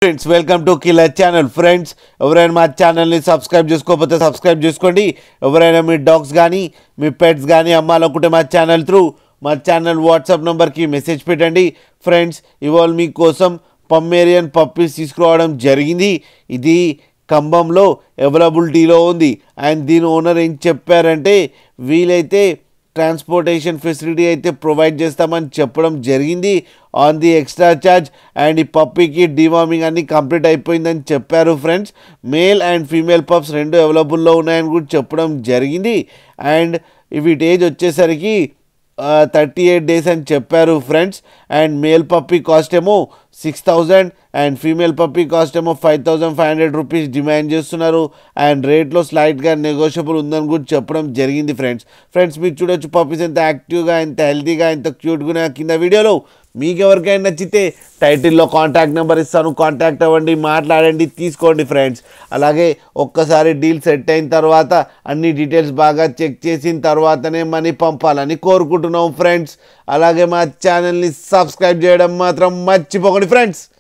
friends welcome to killer channel friends ఎవరైనా మా ఛానల్ని సబ్స్క్రైబ్ చేసుకోకపోతే సబ్స్క్రైబ్ చేసుకోండి ఎవరైనా మీ డాగ్స్ కానీ మీ పెట్స్ కానీ అమ్మాలనుకుంటే మా ఛానల్ త్రూ మా ఛానల్ వాట్సాప్ నెంబర్కి మెసేజ్ పెట్టండి ఫ్రెండ్స్ ఇవాళ మీకోసం పమ్మేరియన్ పప్పీస్ తీసుకురావడం జరిగింది ఇది కంబంలో అవైలబిలిటీలో ఉంది అండ్ దీని ఓనర్ ఏం చెప్పారంటే వీలైతే ట్రాన్స్పోర్టేషన్ ఫెసిలిటీ అయితే ప్రొవైడ్ చేస్తామని చెప్పడం జరిగింది on the extra charge and ఈ పప్పీకి డివార్మింగ్ అన్ని కంప్లీట్ అయిపోయిందని చెప్పారు friends male and female pups రెండు అవైలబుల్లో ఉన్నాయని కూడా చెప్పడం జరిగింది అండ్ వీటి ఏజ్ వచ్చేసరికి థర్టీ ఎయిట్ డేస్ అని చెప్పారు friends and male puppy cost ఏమో six thousand and female puppy cost ఏమో five thousand five hundred rupees demand చేస్తున్నారు అండ్ రేట్లో స్లైట్గా నెగోషియబుల్ ఉందని కూడా చెప్పడం జరిగింది ఫ్రెండ్స్ ఫ్రెండ్స్ మీరు చూడొచ్చు పప్పీస్ ఎంత యాక్టివ్గా ఎంత హెల్తీగా ఎంత క్యూట్గా కింద వీడియోలో మీకు ఎవరికైనా నచ్చితే టైటిల్లో కాంటాక్ట్ నెంబర్ ఇస్తాను కాంటాక్ట్ అవ్వండి మాట్లాడండి తీసుకోండి ఫ్రెండ్స్ అలాగే ఒక్కసారి డీల్ సెట్ అయిన తర్వాత అన్ని డీటెయిల్స్ బాగా చెక్ చేసిన తర్వాతనే మనీ పంపాలని కోరుకుంటున్నాం ఫ్రెండ్స్ అలాగే మా ఛానల్ని సబ్స్క్రైబ్ చేయడం మాత్రం మర్చిపోకండి ఫ్రెండ్స్